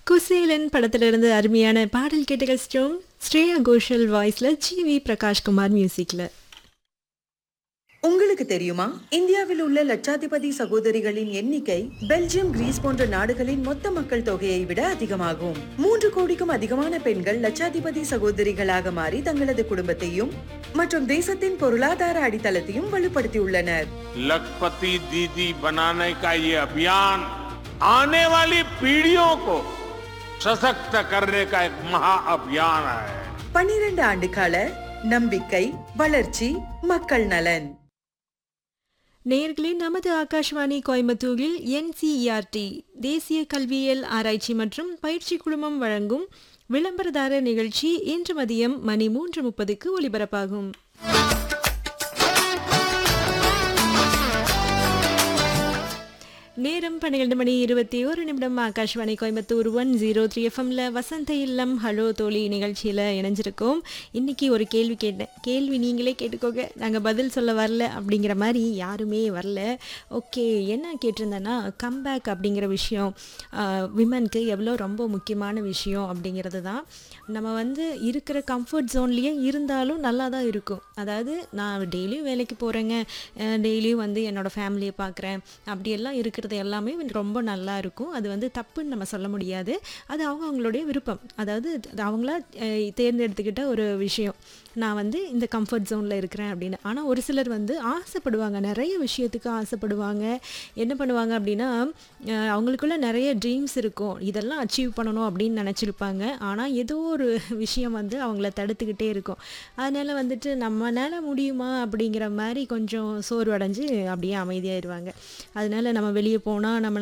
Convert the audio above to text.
குசேலன் படத்திலிருந்து அருமையான பாடல் கேட்டு கழிச்சிட்டோம் ஸ்ரேயா கோஷல் வாய்ஸ்ல ஜி வி பிரகாஷ்குமார் மியூசிக்ல உங்களுக்கு தெரியுமா இந்தியாவில் உள்ள லட்சாதிபதி சகோதரிகளின் எண்ணிக்கை பெல்ஜியம் கிரீஸ் போன்ற நாடுகளின் மொத்த மக்கள் தொகையை விட அதிகமாகும் மூன்று கோடிக்கும் அதிகமான பெண்கள் லட்சாதிபதி சகோதரிகளாக மாறி தங்களது குடும்பத்தையும் மற்றும் தேசத்தின் பொருளாதார அடித்தளத்தையும் வலுப்படுத்தியுள்ளனர் लखपति दीदी बनाने का ये अभियान आने वाली पीढ़ियों को सशक्त करने का एक महा अभियान है பன்னிரண்டு ஆண்டு கால நம்பிக்கை வளர்ச்சி மக்கள் நலன் நேர்களே நமது ஆகாஷ்வாணி கோயம்புத்தூரில் என்சிஇஆர்டி தேசிய கல்வியியல் ஆராய்ச்சி மற்றும் பயிற்சி குழுமம் வழங்கும் விளம்பரதார நிகழ்ச்சி இன்று மதியம் மணி மூன்று முப்பதுக்கு ஒலிபரப்பாகும் நேரம் பன்னிரெண்டு மணி இருபத்தி ஒரு நிமிடம் Akashvani Coimbatore one zero three எஃப்எம்ல வசந்த இல்லம் ஹலோ தோழி நிகழ்ச்சியில் இணைஞ்சிருக்கோம் இன்னைக்கு ஒரு கேள்வி கேட்டேன் கேள்வி நீங்களே கேட்டுக்கோங்க நாங்கள் பதில் சொல்ல வரல அப்படிங்கிற மாதிரி யாருமே வரல ஓகே என்ன கேட்டிருந்தேன்னா கம்பேக் அப்படிங்கிற விஷயம் விமனுக்கு எவ்வளோ ரொம்ப முக்கியமான விஷயம் அப்படிங்கிறது தான் நம்ம வந்து இருக்கிற கம்ஃபர்ட் ஜோன்லேயே இருந்தாலும் நல்லா தான் இருக்கும் அதாவது நான் டெய்லியும் வேலைக்கு போகிறேங்க டெய்லியும் வந்து என்னோடய ஃபேமிலியை பார்க்குறேன் அப்படியெல்லாம் இருக்கிறது எல்லாமே வந்து ரொம்ப நல்லா இருக்கும் அது வந்து தப்புன்னு நம்ம சொல்ல முடியாது அது அவங்க அவங்களுடைய விருப்பம் அதாவது அது அவங்களா அஹ், தேர்ந்தெடுத்துக்கிட்ட ஒரு விஷயம் நான் வந்து இந்த கம்ஃபர்ட் ஜோனில் இருக்கிறேன் அப்படின்னு ஆனால் ஒரு சிலர் வந்து ஆசைப்படுவாங்க நிறைய விஷயத்துக்கு ஆசைப்படுவாங்க என்ன பண்ணுவாங்க அப்படின்னா அஹ், அவங்களுக்குள்ள நிறைய ட்ரீம்ஸ் இருக்கும் இதெல்லாம் அச்சீவ் பண்ணணும் அப்படின்னு நினச்சிருப்பாங்க ஆனால் ஏதோ ஒரு விஷயம் வந்து அவங்கள தடுத்துக்கிட்டே இருக்கும் அதனால் வந்துட்டு நம்மளால முடியுமா அப்படிங்கிற மாதிரி கொஞ்சம் சோர்வடைஞ்சு அப்படியே அமைதியாயிருவாங்க அதனால நம்ம வெளியே போனால் நம்ம